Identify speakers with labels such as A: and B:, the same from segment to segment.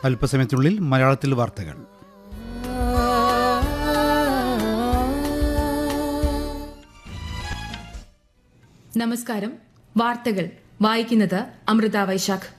A: അല്പസമയത്തിനുള്ളിൽ മലയാളത്തിൽ വാർത്തകൾ
B: നമസ്കാരം വാർത്തകൾ വായിക്കുന്നത് അമൃത വൈശാഖ്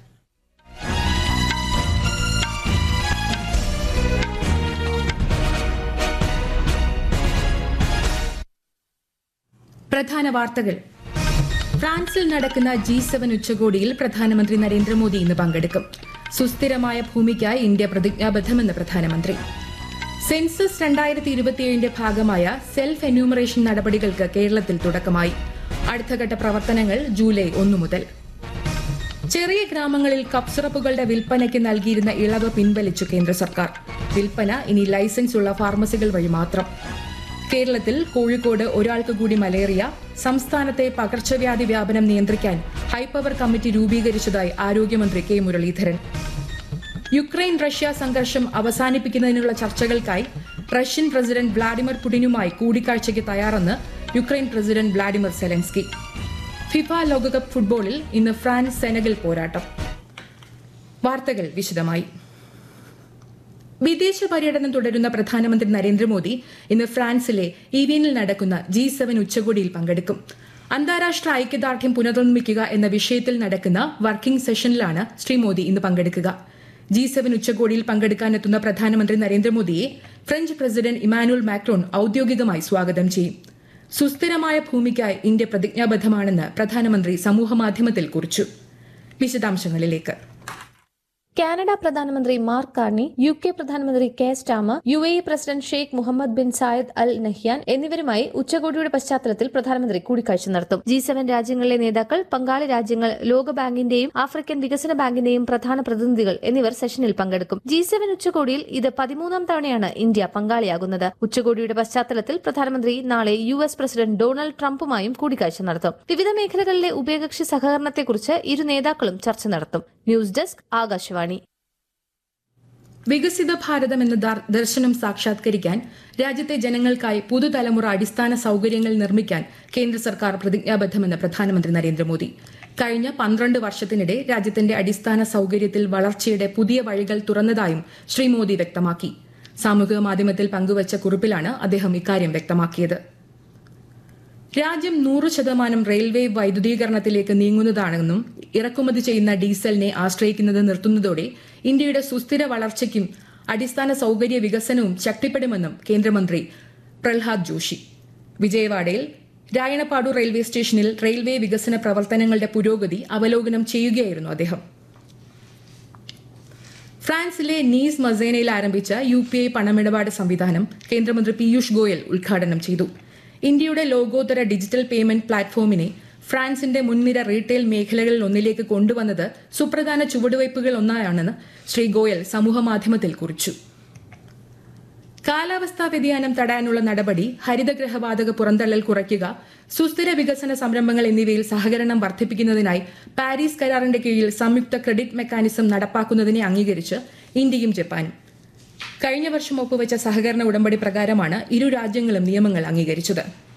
B: പ്രധാന വാർത്തകൾ ഫ്രാൻസിൽ നടക്കുന്ന ജി സെവൻ ഉച്ചകോടിയിൽ പ്രധാനമന്ത്രി നരേന്ദ്രമോദി ഇന്ന് പങ്കെടുക്കും സുസ്ഥിരമായ ഭൂമിക്കായി ഇന്ത്യ പ്രതിജ്ഞാബദ്ധമെന്ന് പ്രധാനമന്ത്രി സെൻസസ് രണ്ടായിരത്തി ഇരുപത്തിയേഴിന്റെ ഭാഗമായ സെൽഫ് എന്യൂമറേഷൻ നടപടികൾക്ക് കേരളത്തിൽ തുടക്കമായി അടുത്തഘട്ട പ്രവർത്തനങ്ങൾ ജൂലൈ ഒന്നു മുതൽ ചെറിയ ഗ്രാമങ്ങളിൽ കപ്പ് സിറപ്പുകളുടെ വിൽപ്പനയ്ക്ക് നൽകിയിരുന്ന ഇളവ് പിൻവലിച്ചു കേന്ദ്ര സർക്കാർ വിൽപ്പന ഇനി ലൈസൻസ് ഉള്ള ഫാർമസികൾ വഴി മാത്രം കേരളത്തിൽ കോഴിക്കോട് ഒരാൾക്ക് കൂടി മലേറിയ സംസ്ഥാനത്തെ പകർച്ചവ്യാധി വ്യാപനം നിയന്ത്രിക്കാൻ ഹൈപ്പവർ കമ്മിറ്റി രൂപീകരിച്ചതായി ആരോഗ്യമന്ത്രി കെ മുരളീധരൻ യുക്രൈൻ റഷ്യ സംഘർഷം അവസാനിപ്പിക്കുന്നതിനുള്ള ചർച്ചകൾക്കായി റഷ്യൻ പ്രസിഡന്റ് വ്ളാഡിമിർ പുടിനുമായി കൂടിക്കാഴ്ചയ്ക്ക് തയ്യാറെന്ന് Ukraine president Vladimir Zelensky FIFA ലോകകപ്പ് ഫുട്ബോളിൽ ഇന്ന് ഫ്രാൻസ് സെനഗൽ പോരാട്ടം വാർത്തകൾ വിശദമായി വിദേശ പര്യടനം തുടരുന്ന പ്രധാനമന്ത്രി നരേന്ദ്രമോദി ഇന്ന് ഫ്രാൻസിലെ ഈവിയനിൽ നടക്കുന്ന ജി സെവൻ ഉച്ചകോടിയിൽ പങ്കെടുക്കും അന്താരാഷ്ട്ര ഐക്യദാർഢ്യം പുനർനിർമ്മിക്കുക എന്ന വിഷയത്തിൽ നടക്കുന്ന വർക്കിംഗ് സെഷനിലാണ് ശ്രീ മോദി ഇന്ന് പങ്കെടുക്കുക ജി സെവൻ ഉച്ചകോടിയിൽ പങ്കെടുക്കാനെത്തുന്ന പ്രധാനമന്ത്രി നരേന്ദ്രമോദിയെ ഫ്രഞ്ച് പ്രസിഡന്റ് ഇമാനുവൽ മാക്രോൺ ഔദ്യോഗികമായി സ്വാഗതം ചെയ്യും സുസ്ഥിരമായ ഭൂമിക്കായി ഇന്ത്യ പ്രതിജ്ഞാബദ്ധമാണെന്ന് പ്രധാനമന്ത്രി സമൂഹമാധ്യമത്തിൽ കുറിച്ചു വിശദാംശങ്ങളിലേക്ക്
C: കാനഡ പ്രധാനമന്ത്രി മാർക്ക് കാർണി യു കെ പ്രധാനമന്ത്രി Keir Starmer U A E president Sheikh Mohammed bin Zayed al Nahyan എന്നിവരുമായി ഉച്ചകോടിയുടെ പശ്ചാത്തലത്തിൽ പ്രധാനമന്ത്രി കൂടിക്കാഴ്ച നടത്തും ജി സെവൻ രാജ്യങ്ങളിലെ നേതാക്കൾ പങ്കാളി രാജ്യങ്ങൾ ലോകബാങ്കിന്റെയും ആഫ്രിക്കൻ വികസന ബാങ്കിന്റെയും പ്രധാന പ്രതിനിധികൾ എന്നിവർ സെഷനിൽ പങ്കെടുക്കും ജി സെവൻ ഉച്ചകോടിയിൽ ഇത് പതിമൂന്നാം തവണയാണ് ഇന്ത്യ പങ്കാളിയാകുന്നത് ഉച്ചകോടിയുടെ പശ്ചാത്തലത്തിൽ പ്രധാനമന്ത്രി നാളെ യു എസ് പ്രസിഡന്റ് ഡൊണാൾഡ് ട്രംപുമായും കൂടിക്കാഴ്ച നടത്തും വിവിധ മേഖലകളിലെ ഉഭയകക്ഷി സഹകരണത്തെക്കുറിച്ച് ഇരു നേതാക്കളും ചർച്ച നടത്തും ന്യൂസ് ഡെസ്ക് ആകാശവാണി
B: വികസിത ഭാരതം എന്ന ദാർ- ദർശനം സാക്ഷാത്കരിക്കാൻ രാജ്യത്തെ ജനങ്ങൾക്കായി പുതുതലമുറ അടിസ്ഥാന സൌകര്യങ്ങൾ നിർമ്മിക്കാൻ കേന്ദ്ര സർക്കാർ പ്രതിജ്ഞാബദ്ധമെന്ന് പ്രധാനമന്ത്രി നരേന്ദ്രമോദി കഴിഞ്ഞ പന്ത്രണ്ട് വർഷത്തിനിടെ രാജ്യത്തിന്റെ അടിസ്ഥാന സൌകര്യത്തിൽ വളർച്ചയുടെ പുതിയ വഴികൾ തുറന്നതായും ശ്രീ മോദി വ്യക്തമാക്കി സാമൂഹിക മാധ്യമത്തിൽ പങ്കുവച്ച കുറിപ്പിലാണ് അദ്ദേഹം ഇക്കാര്യം വ്യക്തമാക്കിയത് രാജ്യം നൂറ് ശതമാനം റെയിൽവേ വൈദ്യുതീകരണത്തിലേക്ക് നീങ്ങുന്നതാണെന്നും ഇറക്കുമതി ചെയ്യുന്ന ഡീസലിനെ ആശ്രയിക്കുന്നത് നിർത്തുന്നതോടെ ഇന്ത്യയുടെ സുസ്ഥിര വളർച്ചയ്ക്കും അടിസ്ഥാന സൌകര്യ വികസനവും ശക്തിപ്പെടുമെന്നും കേന്ദ്രമന്ത്രി പ്രഹ്ലാദ് ജോഷി വിജയവാഡയിൽ രായണപ്പാടു റെയിൽവേ സ്റ്റേഷനിൽ റെയിൽവേ വികസന പ്രവർത്തനങ്ങളുടെ പുരോഗതി അവലോകനം ചെയ്യുകയായിരുന്നു അദ്ദേഹം ഫ്രാൻസിലെ നീസ് മസേനയിൽ ആരംഭിച്ച യു പി ഐ പണമിടപാട് സംവിധാനം കേന്ദ്രമന്ത്രി പീയൂഷ് ഗോയൽ ഉദ്ഘാടനം ചെയ്തു ഇന്ത്യയുടെ ലോകോത്തര ഡിജിറ്റൽ പേയ്മെന്റ് പ്ലാറ്റ്ഫോമിനെ ഫ്രാൻസിന്റെ മുൻനിര റീറ്റെയിൽ മേഖലകളിൽ ഒന്നിലേക്ക് കൊണ്ടുവന്നത് സുപ്രധാന ചുവടുവയ്പുകൾ ഒന്നാണെന്ന് ശ്രീ ഗോയൽ സമൂഹമാധ്യമത്തിൽ കുറിച്ചു കാലാവസ്ഥാ വ്യതിയാനം തടയാനുള്ള നടപടി ഹരിതഗ്രഹവാതക പുറന്തള്ളൽ കുറയ്ക്കുക സുസ്ഥിര വികസന സംരംഭങ്ങൾ എന്നിവയിൽ സഹകരണം വർദ്ധിപ്പിക്കുന്നതിനായി പാരീസ് കരാറിന്റെ കീഴിൽ സംയുക്ത ക്രെഡിറ്റ് മെക്കാനിസം നടപ്പാക്കുന്നതിനെ അംഗീകരിച്ച് ഇന്ത്യയും ജപ്പാനും കഴിഞ്ഞ വർഷം ഒപ്പുവെച്ച സഹകരണ ഉടമ്പടി പ്രകാരമാണ് ഇരു രാജ്യങ്ങളും നിയമങ്ങൾ അംഗീകരിച്ചത്